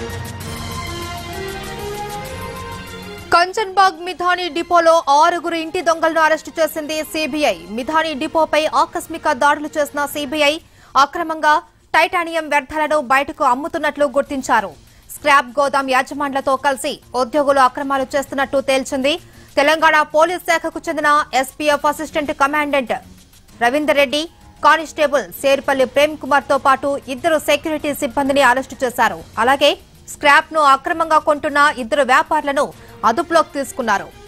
కంచన్బాగ్ మిథాని డిపోలో ఆరుగురు ఇంటి దొంగలను అరెస్టు చేసింది సిబిఐ మిథాని డిపోపై ఆకస్మిక దాడులు చేసిన సిబిఐ అక్రమంగా టైటానియం వ్యర్థాలను బయటకు అమ్ముతున్నట్లు గుర్తించారు స్క్రాప్ గోదాం యాజమాన్లతో కలిసి ఉద్యోగులు అక్రమాలు చేస్తున్నట్టు తేల్చింది తెలంగాణ పోలీస్ శాఖకు చెందిన SPF assistant commandant Ravinder Reddy constable Serpalli Prem Kumar తో పాటు ఇద్దరు సెక్యూరిటీ సిబ్బందిని అరెస్టు చేశారు అలాగే స్క్రాప్ ను అక్రమంగా కొంటున్న ఇద్దరు వ్యాపారులను అదుపులోకి తీసుకున్నారు